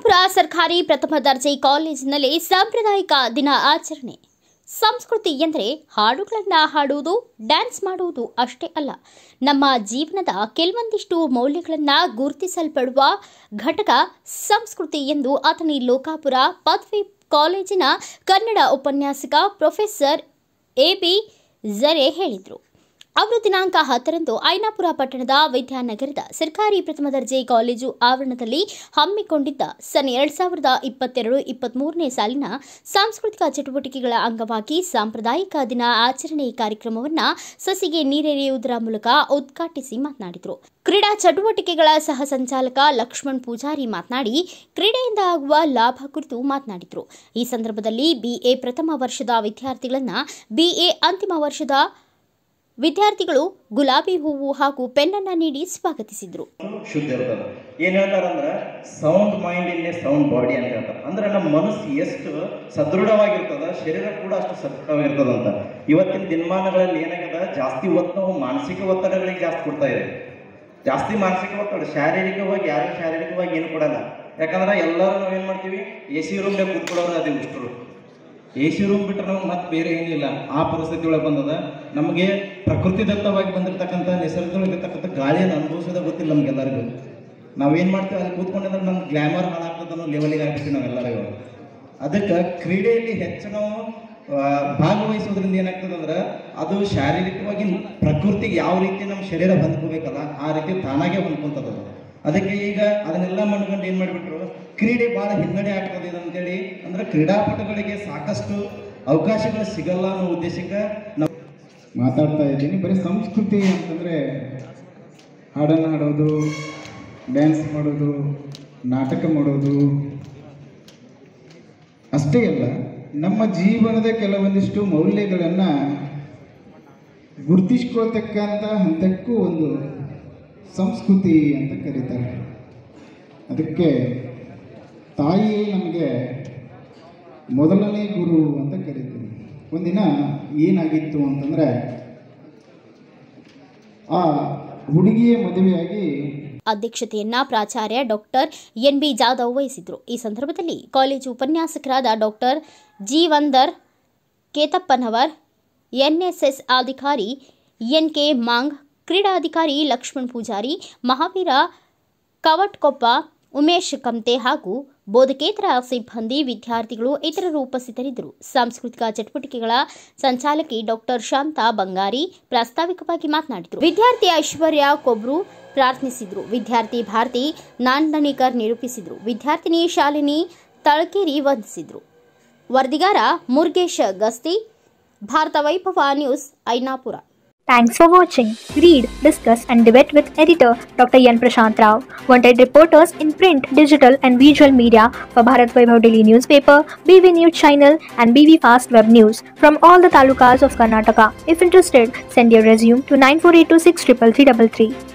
ಐನಾಪುರ ಸರ್ಕಾರಿ ಪ್ರಥಮ ದರ್ಜೆ ಕಾಲೇಜಿನಲ್ಲಿ ಸಾಂಪ್ರದಾಯಿಕ ದಿನ ಆಚರಣೆ ಸಂಸ್ಕೃತಿ ಎಂದರೆ ಹಾಡುಗಳನ್ನು ಹಾಡುವುದು ಡ್ಯಾನ್ಸ್ ಮಾಡುವುದು ಅಷ್ಟೇ ಅಲ್ಲ ನಮ್ಮ ಜೀವನದ ಕೆಲವೊಂದಿಷ್ಟು ಮೌಲ್ಯಗಳನ್ನು ಗುರುತಿಸಲ್ಪಡುವ ಘಟಕ ಸಂಸ್ಕೃತಿ ಎಂದು ಅಥಣಿ ಲೋಕಾಪುರ ಪದವಿ ಕಾಲೇಜಿನ ಕನ್ನಡ ಉಪನ್ಯಾಸಕ ಪ್ರೊಫೆಸರ್ ಎ ಬಿ ಝರೆ ಹೇಳಿದರು ಅವರು ದಿನಾಂಕ ಹತ್ತರಂದು ಐನಾಪುರ ಪಟ್ಟಣದ ವಿದ್ಯಾನಗರದ ಸರ್ಕಾರಿ ಪ್ರಥಮ ದರ್ಜೆ ಕಾಲೇಜು ಆವರಣದಲ್ಲಿ ಹಮ್ಮಿಕೊಂಡಿದ್ದ ಸನ್ ಎರಡ್ ಸಾವಿರದ ಇಪ್ಪತ್ತೆರಡು ಇಪ್ಪತ್ಮೂರನೇ ಸಾಲಿನ ಸಾಂಸ್ಕೃತಿಕ ಚಟುವಟಿಕೆಗಳ ಅಂಗವಾಗಿ ಸಾಂಪ್ರದಾಯಿಕ ದಿನ ಆಚರಣೆ ಕಾರ್ಯಕ್ರಮವನ್ನು ಸಸಿಗೆ ನೀರೆರೆಯುವುದರ ಮೂಲಕ ಉದ್ಘಾಟಿಸಿ ಮಾತನಾಡಿದರು ಕ್ರೀಡಾ ಚಟುವಟಿಕೆಗಳ ಸಹ ಸಂಚಾಲಕ ಲಕ್ಷ್ಮಣ್ ಪೂಜಾರಿ ಮಾತನಾಡಿ ಕ್ರೀಡೆಯಿಂದ ಆಗುವ ಲಾಭ ಕುರಿತು ಮಾತನಾಡಿದರು ಈ ಸಂದರ್ಭದಲ್ಲಿ ಬಿಎ ಪ್ರಥಮ ವರ್ಷದ ವಿದ್ಯಾರ್ಥಿಗಳನ್ನ ಬಿಎ ಅಂತಿಮ ವರ್ಷದ ವಿದ್ಯಾರ್ಥಿಗಳು ಗುಲಾಬಿ ಹೂವು ಹಾಗೂ ಪೆನ್ನನ್ನ ನೀಡಿ ಸ್ವಾಗತಿಸಿದರು ಶುದ್ಧ ಇರ್ತದೆ ಏನು ಹೇಳ್ತಾರಂದ್ರೆ sound mind in a sound body ಅಂತ ಹೇಳ್ತಾರೆ ಅಂದ್ರೆ ನಮ್ಮ ಮನಸ್ಸು ಎಷ್ಟು ಸದೃಢವಾಗಿರ್ತದ ಶರೀರ ಕೂಡ ಅಷ್ಟು ಸದೃಢವಾಗಿರ್ತದಂತ ಇವತ್ತಿನ ದಿನಮಾನಗಳಲ್ಲಿ ಏನಾಗ್ಯದ ಜಾಸ್ತಿ ಒತ್ತು ನಾವು ಮಾನಸಿಕ ಒತ್ತಡಗಳಿಗೆ ಜಾಸ್ತಿ ಕೊಡ್ತಾ ಇದೆ ಜಾಸ್ತಿ ಮಾನಸಿಕ ಒತ್ತಡ ಶಾರೀರಿಕವಾಗಿ ಯಾರು ಶಾರೀರಿಕವಾಗಿ ಏನು ಕೊಡಲ್ಲ ಯಾಕಂದ್ರೆ ಎಲ್ಲರೂ ನಾವೇನು ಮಾಡ್ತೀವಿ ಎ ಸಿ ರೂಮ್ನಾಗ ಕೂತ್ಕೊಳ್ಳೋರು ಅದೇ ಉಷ್ಟರು ಎ ಸಿ ರೂಮ್ ಬಿಟ್ಟರೆ ನಮ್ಗೆ ಮತ್ತೆ ಬೇರೆ ಏನಿಲ್ಲ ಆ ಪರಿಸ್ಥಿತಿ ಒಳಗೆ ಬಂದದ ನಮಗೆ ಪ್ರಕೃತಿ ದತ್ತವಾಗಿ ಬಂದಿರತಕ್ಕಂಥ ನಿಸರ್ಗದೊಳಗಿರ್ತಕ್ಕಂಥ ಗಾಳಿಯನ್ನು ಅನುಭವಿಸೋದೇ ಗೊತ್ತಿಲ್ಲ ನಮಗೆಲ್ಲರಿಗೂ ನಾವೇನು ಮಾಡ್ತೀವಿ ಅಲ್ಲಿ ಕೂತ್ಕೊಂಡ್ರೆ ನಮ್ಮ ಗ್ಲಾಮರ್ ಹಾಳಾಗ್ತದೆ ಅನ್ನೋ ಲೆವೆಲಿಗೆ ಆಗ್ಬಿಡ್ತೀವಿ ನಾವೆಲ್ಲರಿಗೂ ಅದಕ್ಕೆ ಕ್ರೀಡೆಯಲ್ಲಿ ಹೆಚ್ಚು ನಾವು ಆ, ಭಾಗವಹಿಸೋದ್ರಿಂದ ಏನಾಗ್ತದೆ ಅಂದ್ರೆ ಅದು ಶಾರೀರಿಕವಾಗಿ ಪ್ರಕೃತಿಗೆ ಯಾವ ರೀತಿ ನಮ್ಮ ಶರೀರ ಹೊಂದ್ಕೋಬೇಕಲ್ಲ ಆ ರೀತಿ ತಾನಾಗೆ ಹೊಂದ್ಕೊಂತದ ಅದು. ಅದಕ್ಕೆ ಈಗ ಅದನ್ನೆಲ್ಲ ಮಣ್ಕೊಂಡು ಏನು ಮಾಡಿಬಿಟ್ರು ಕ್ರೀಡೆ ಭಾಳ ಹಿನ್ನಡೆ ಆಗ್ತದೆ ಇದು ಅಂತೇಳಿ ಅಂದ್ರೆ ಕ್ರೀಡಾಪಟುಗಳಿಗೆ ಸಾಕಷ್ಟು ಅವಕಾಶಗಳು ಸಿಗಲ್ಲ ಅನ್ನೋ ಉದ್ದೇಶಕ್ಕೆ ನಾವು ಮಾತಾಡ್ತಾ ಇದ್ದೀನಿ ಬರೀ ಸಂಸ್ಕೃತಿ ಅಂತಂದರೆ ಹಾಡನ್ನು ಹಾಡೋದು ಡ್ಯಾನ್ಸ್ ಮಾಡೋದು ನಾಟಕ ಮಾಡೋದು ಅಷ್ಟೇ ಅಲ್ಲ ನಮ್ಮ ಜೀವನದ ಕೆಲವೊಂದಿಷ್ಟು ಮೌಲ್ಯಗಳನ್ನು ಗುರುತಿಸ್ಕೊಳ್ತಕ್ಕಂಥ ಹಂತಕ್ಕೂ ಒಂದು ಸಂಸ್ಕೃತಿ ಅಂತ ಕರೀತಾರೆ ಅದಕ್ಕೆ ತಾಯಿಯೇ ನಮಗೆ ಮೊದಲನೇ ಗುರು ಅಂತ ಕರಿತೀವಿ ಒಂದಿನ ಏನಾಗಿತ್ತು ಅಂತಂದರೆ ಆ ಹುಡುಗಿಯ ಮದುವೆಯಾಗಿ ಅಧ್ಯಕ್ಷತೆಯನ್ನ ಪ್ರಾಚಾರ್ಯ ಡಾಕ್ಟರ್ ಎನ್ ಬಿ ಜಾಧವ್ ವಹಿಸಿದ್ರು ಈ ಸಂದರ್ಭದಲ್ಲಿ ಕಾಲೇಜು ಉಪನ್ಯಾಸಕರಾದ ಡಾಕ್ಟರ್ ಜಿ ವಂದರ್ ಕೇತಪ್ಪನವರ್ ಎನ್ಎಸ್ಎಸ್ ಅಧಿಕಾರಿ ಎನ್ ಕೆ ಮಾಂಗ್ ಕ್ರೀಡಾಧಿಕಾರಿ ಲಕ್ಷ್ಮಣ್ ಪೂಜಾರಿ ಮಹಾವೀರ ಕವಟ್ಕೊಪ್ಪ ಉಮೇಶ್ ಕಮ್ತೆ ಹಾಗೂ ಬೋಧಕೇತರ ಸಿಬ್ಬಂದಿ ವಿದ್ಯಾರ್ಥಿಗಳು ಇತರರು ಉಪಸ್ಥಿತರಿದ್ದರು ಸಾಂಸ್ಕೃತಿಕ ಚಟುವಟಿಕೆಗಳ ಸಂಚಾಲಕಿ ಡಾಕ್ಟರ್ ಶಾಂತಾ ಬಂಗಾರಿ ಪ್ರಾಸ್ತಾವಿಕವಾಗಿ ಮಾತನಾಡಿದರು ವಿದ್ಯಾರ್ಥಿ ಐಶ್ವರ್ಯ ಕೊಬ್ರು ಪ್ರಾರ್ಥಿಸಿದ್ರು ವಿದ್ಯಾರ್ಥಿ ಭಾರತಿ ನಾಂದಣಿಕರ್ ನಿರೂಪಿಸಿದ್ರು ವಿದ್ಯಾರ್ಥಿನಿ Shalini ತಳಕೇರಿ ವಂದಿಸಿದ್ರು ವರದಿಗಾರ Murugesh Gasti Bharatha Vaibhava news Ainapur Thanks for watching. Read, discuss, and debate with editor Dr. Yan Prashant Rao. Wanted reporters in print, digital, and visual media for Bharat Vaibhav Daily newspaper, BV News channel, and BV Fast Web News from all the talukas of Karnataka. If interested, send your resume to 9482633333.